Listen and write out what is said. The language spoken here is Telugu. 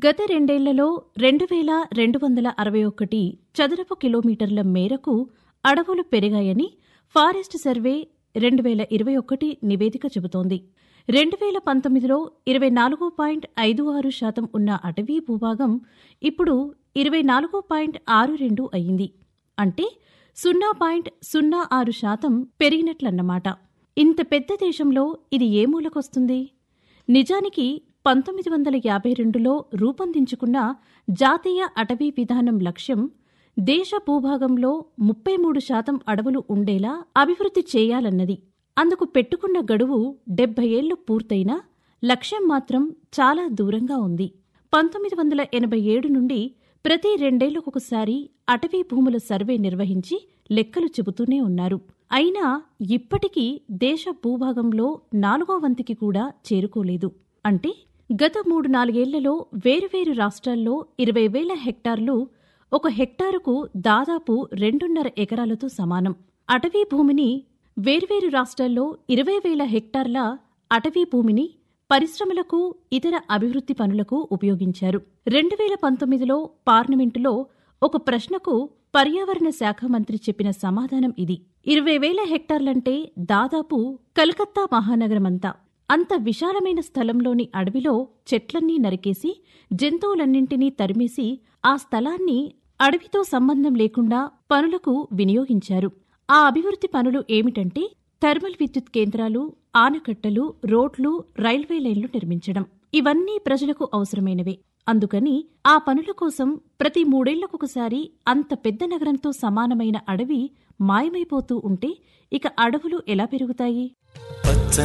గత రెండేళ్లలో రెండు వేల రెండు వందల అరవై ఒకటి చదరపు కిలోమీటర్ల మేరకు అడవులు పెరిగాయని ఫారెస్ట్ సర్వే రెండు వేల ఇరవై ఒకటి నివేదిక చెబుతోంది రెండు వేల పంతొమ్మిదిలో ఇరవై నాలుగు పాయింట్ ఐదు ఆరు శాతం ఉన్న అటవీ భూభాగం ఇప్పుడు ఇరవై నాలుగు పాయింట్ ఆరు రెండు అయింది అంటే సున్నా పాయింట్ సున్నా ఆరు శాతం పెరిగినట్లన్నమాట ఇంత పెద్ద దేశంలో ఇది ఏ మూలకొస్తుంది నిజానికి పంతొమ్మిది వందల యాభై రెండులో రూపొందించుకున్న జాతీయ అటవీ విధానం లక్ష్యం దేశ భూభాగంలో ముప్పై మూడు శాతం అడవులు ఉండేలా అభివృద్ధి చేయాలన్నది అందుకు పెట్టుకున్న గడువు డెబ్బై ఏళ్లు పూర్తయినా లక్ష్యం మాత్రం చాలా దూరంగా ఉంది పంతొమ్మిది వందల ఎనభై ఏడు నుండి ప్రతి రెండేళ్లకొకసారి అటవీ భూముల సర్వే నిర్వహించి లెక్కలు చెబుతూనే ఉన్నారు అయినా ఇప్పటికీ దేశ భూభాగంలో నాలుగో వంతుకి కూడా చేరుకోలేదు అంటే గత మూడు నాలుగేళ్లలో వేరువేరు రాష్ట్రాల్లో ఇరవై వేల హెక్టార్లు ఒక హెక్టారుకు దాదాపు రెండున్నర ఎకరాలతో సమానం అటవీ భూమిని వేర్వేరు రాష్ట్రాల్లో ఇరవై వేల హెక్టార్ల అటవీ భూమిని పరిశ్రమలకు ఇతర అభివృద్ధి పనులకు ఉపయోగించారు రెండు వేల పంతొమ్మిదిలో పార్లమెంటులో ఒక ప్రశ్నకు పర్యావరణ శాఖ మంత్రి చెప్పిన సమాధానం ఇది ఇరవై వేల హెక్టార్లంటే దాదాపు కలకత్తా మహానగరమంతా అంత విశాలమైన స్థలంలోని అడవిలో చెట్లన్నీ నరికేసి జంతువులన్నింటినీ తరిమేసి ఆ స్థలాన్ని అడవితో సంబంధం లేకుండా పనులకు వినియోగించారు ఆ అభివృద్ధి పనులు ఏమిటంటే థర్మల్ విద్యుత్ కేంద్రాలు ఆనకట్టలు రోడ్లు రైల్వే లైన్లు నిర్మించడం ఇవన్నీ ప్రజలకు అవసరమైనవే అందుకని ఆ పనుల కోసం ప్రతి మూడేళ్లకొకసారి అంత పెద్ద నగరంతో సమానమైన అడవి మాయమైపోతూ ఉంటే ఇక అడవులు ఎలా పెరుగుతాయి